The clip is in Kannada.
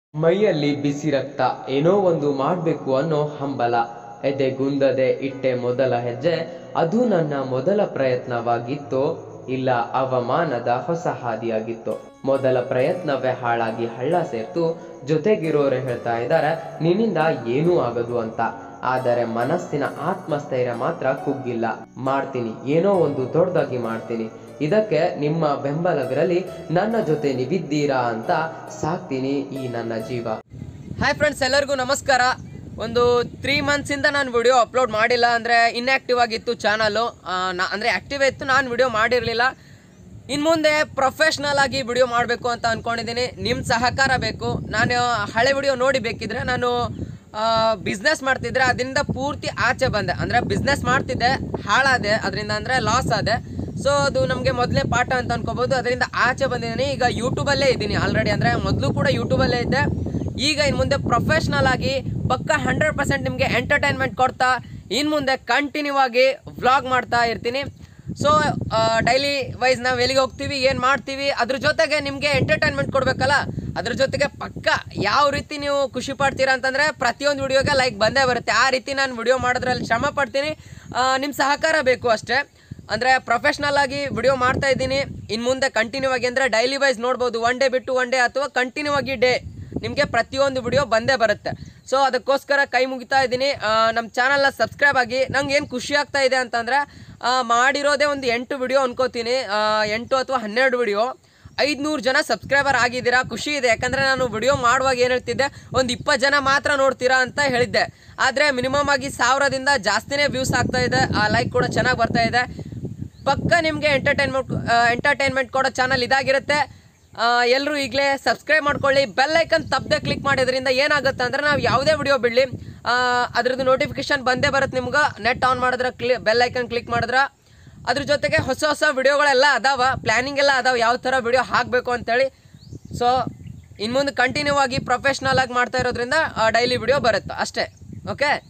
ಮೈಯಲ್ಲಿ ಬಿಸಿ ರಕ್ತ ಏನೋ ಒಂದು ಮಾಡಬೇಕು ಅನ್ನೋ ಹಂಬಲ ಎದೆಗುಂದದೆ ಇಟ್ಟೆ ಮೊದಲ ಹೆಜ್ಜೆ ಅದು ನನ್ನ ಮೊದಲ ಪ್ರಯತ್ನವಾಗಿತ್ತೋ ಇಲ್ಲ ಅವಮಾನದ ಹೊಸ ಹಾದಿಯಾಗಿತ್ತು ಮೊದಲ ಪ್ರಯತ್ನವೇ ಹಾಳಾಗಿ ಹಳ್ಳ ಸೇರ್ತು ಜೊತೆಗಿರೋರೆ ಹೇಳ್ತಾ ಇದ್ದಾರೆ ನಿನ್ನಿಂದ ಏನೂ ಆಗದು ಅಂತ ಆದರೆ ಮನಸ್ಸಿನ ಆತ್ಮಸ್ಥೈರ್ಯ ಮಾತ್ರ ಕುಗ್ಗಿಲ್ಲ ಮಾಡ್ತೀನಿ ಏನೋ ಒಂದು ದೊಡ್ಡದಾಗಿ ಮಾಡ್ತೀನಿ ಇದಕ್ಕೆ ನಿಮ್ಮ ಬೆಂಬಲವಿರಲಿ ನನ್ನ ಜೊತೆ ನೀವಿದ್ದೀರಾ ಅಂತ ಸಾಕ್ತೀನಿ ಈ ನನ್ನ ಜೀವ ಹಾಯ್ ಫ್ರೆಂಡ್ಸ್ ಎಲ್ಲರಿಗೂ ನಮಸ್ಕಾರ ಒಂದು ತ್ರೀ ಮಂತ್ಸಿಂದ ನಾನು ವಿಡಿಯೋ ಅಪ್ಲೋಡ್ ಮಾಡಿಲ್ಲ ಅಂದರೆ ಇನ್ಆ್ಯಕ್ಟಿವ್ ಆಗಿತ್ತು ಚಾನಲು ಅಂದರೆ ಆ್ಯಕ್ಟಿವ್ ಇತ್ತು ನಾನು ವಿಡಿಯೋ ಮಾಡಿರಲಿಲ್ಲ ಇನ್ನು ಮುಂದೆ ಪ್ರೊಫೆಷ್ನಲ್ ಆಗಿ ವಿಡಿಯೋ ಮಾಡಬೇಕು ಅಂತ ಅಂದ್ಕೊಂಡಿದ್ದೀನಿ ನಿಮ್ಮ ಸಹಕಾರ ಬೇಕು ನಾನು ಹಳೆ ವಿಡಿಯೋ ನೋಡಿ ಬೇಕಿದ್ರೆ ನಾನು ಬಿಸ್ನೆಸ್ ಮಾಡ್ತಿದ್ರೆ ಅದರಿಂದ ಪೂರ್ತಿ ಆಚೆ ಬಂದೆ ಅಂದರೆ ಬಿಸ್ನೆಸ್ ಮಾಡ್ತಿದ್ದೆ ಹಾಳಾದೆ ಅದರಿಂದ ಅಂದರೆ ಲಾಸ್ ಆದೆ ಸೊ ಅದು ನಮಗೆ ಮೊದಲನೇ ಪಾಠ ಅಂತ ಅನ್ಕೋಬೋದು ಅದರಿಂದ ಆಚೆ ಬಂದಿದ್ದೀನಿ ಈಗ ಯೂಟ್ಯೂಬಲ್ಲೇ ಇದ್ದೀನಿ ಆಲ್ರೆಡಿ ಅಂದರೆ ಮೊದಲು ಕೂಡ ಯೂಟ್ಯೂಬಲ್ಲೇ ಇದ್ದೆ ಈಗ ಇನ್ನು ಮುಂದೆ ಪ್ರೊಫೆಷ್ನಲ್ ಆಗಿ ಪಕ್ಕ ಹಂಡ್ರೆಡ್ ಪರ್ಸೆಂಟ್ ನಿಮಗೆ ಎಂಟರ್ಟೈನ್ಮೆಂಟ್ ಕೊಡ್ತಾ ಇನ್ನು ಮುಂದೆ ಕಂಟಿನ್ಯೂ ಆಗಿ ವ್ಲಾಗ್ ಮಾಡ್ತಾ ಇರ್ತೀನಿ ಸೊ ಡೈಲಿ ವೈಸ್ ನಾವು ಎಲ್ಲಿಗೆ ಹೋಗ್ತೀವಿ ಏನು ಮಾಡ್ತೀವಿ ಅದ್ರ ಜೊತೆಗೆ ನಿಮಗೆ ಎಂಟರ್ಟೈನ್ಮೆಂಟ್ ಕೊಡಬೇಕಲ್ಲ ಅದ್ರ ಜೊತೆಗೆ ಪಕ್ಕ ಯಾವ ರೀತಿ ನೀವು ಖುಷಿ ಪಡ್ತೀರಾ ಅಂತಂದರೆ ಪ್ರತಿಯೊಂದು ವಿಡಿಯೋಗೆ ಲೈಕ್ ಬಂದೇ ಬರುತ್ತೆ ಆ ರೀತಿ ನಾನು ವಿಡಿಯೋ ಮಾಡೋದ್ರಲ್ಲಿ ಶ್ರಮ ಪಡ್ತೀನಿ ನಿಮ್ಮ ಸಹಕಾರ ಬೇಕು ಅಷ್ಟೇ ಅಂದರೆ ಪ್ರೊಫೆಷ್ನಲ್ ಆಗಿ ವಿಡಿಯೋ ಮಾಡ್ತಾ ಇದ್ದೀನಿ ಇನ್ನು ಮುಂದೆ ಕಂಟಿನ್ಯೂ ಆಗಿ ಅಂದರೆ ಡೈಲಿ ವೈಸ್ ನೋಡ್ಬೋದು ಒನ್ ಡೇ ಬಿಟ್ಟು ಒನ್ ಡೇ ಅಥವಾ ಕಂಟಿನ್ಯೂ ಆಗಿ ಡೇ ನಿಮಗೆ ಪ್ರತಿಯೊಂದು ವಿಡಿಯೋ ಬಂದೇ ಬರುತ್ತೆ ಸೊ ಅದಕ್ಕೋಸ್ಕರ ಕೈ ಮುಗಿತಾ ಇದ್ದೀನಿ ನಮ್ಮ ಚಾನಲ್ನ ಸಬ್ಸ್ಕ್ರೈಬ್ ಆಗಿ ನಂಗೆ ಏನು ಖುಷಿ ಆಗ್ತಾ ಇದೆ ಅಂತಂದರೆ ಮಾಡಿರೋದೇ ಒಂದು ಎಂಟು ವಿಡಿಯೋ ಅನ್ಕೋತೀನಿ ಆ, ಎಂಟು ಅಥವಾ ಹನ್ನೆರಡು ವಿಡಿಯೋ ಐದುನೂರು ಜನ ಸಬ್ಸ್ಕ್ರೈಬರ್ ಆಗಿದ್ದೀರಾ ಖುಷಿ ಇದೆ ಯಾಕಂದರೆ ನಾನು ವಿಡಿಯೋ ಮಾಡುವಾಗ ಏನು ಹೇಳ್ತಿದ್ದೆ ಒಂದು ಇಪ್ಪತ್ತು ಜನ ಮಾತ್ರ ನೋಡ್ತೀರಾ ಅಂತ ಹೇಳಿದ್ದೆ ಆದರೆ ಮಿನಿಮಮ್ ಆಗಿ ಸಾವಿರದಿಂದ ಜಾಸ್ತಿನೇ ವ್ಯೂಸ್ ಆಗ್ತಾ ಇದೆ ಆ ಲೈಕ್ ಕೂಡ ಚೆನ್ನಾಗಿ ಬರ್ತಾ ಇದೆ ಪಕ್ಕ ನಿಮಗೆ ಎಂಟರ್ಟೈನ್ಮೆಂಟ್ ಎಂಟರ್ಟೈನ್ಮೆಂಟ್ ಕೊಡೋ ಚಾನಲ್ ಇದಾಗಿರುತ್ತೆ ಎಲ್ಲರೂ ಈಗಲೇ ಸಬ್ಸ್ಕ್ರೈಬ್ ಮಾಡ್ಕೊಳ್ಳಿ ಬೆಲ್ ಐಕನ್ ತಪ್ಪದೆ ಕ್ಲಿಕ್ ಮಾಡೋದ್ರಿಂದ ಏನಾಗುತ್ತೆ ಅಂದರೆ ನಾವು ಯಾವುದೇ ವಿಡಿಯೋ ಬಿಡಲಿ ಅದ್ರದ್ದು ನೋಟಿಫಿಕೇಶನ್ ಬಂದೇ ಬರುತ್ತೆ ನಿಮ್ಗೆ ನೆಟ್ ಆನ್ ಮಾಡಿದ್ರೆ ಕ್ಲಿ ಬೆಲ್ ಐಕನ್ ಕ್ಲಿಕ್ ಮಾಡಿದ್ರೆ ಅದ್ರ ಜೊತೆಗೆ ಹೊಸ ಹೊಸ ವಿಡಿಯೋಗಳೆಲ್ಲ ಅದಾವ ಪ್ಲ್ಯಾನಿಂಗ್ ಎಲ್ಲ ಅದಾವ ಯಾವ ಥರ ವಿಡಿಯೋ ಹಾಕಬೇಕು ಅಂತೇಳಿ ಸೊ ಇನ್ನು ಮುಂದೆ ಕಂಟಿನ್ಯೂ ಆಗಿ ಪ್ರೊಫೆಷ್ನಲ್ ಆಗಿ ಮಾಡ್ತಾ ಇರೋದ್ರಿಂದ ಡೈಲಿ ವಿಡಿಯೋ ಬರುತ್ತೆ ಅಷ್ಟೇ ಓಕೆ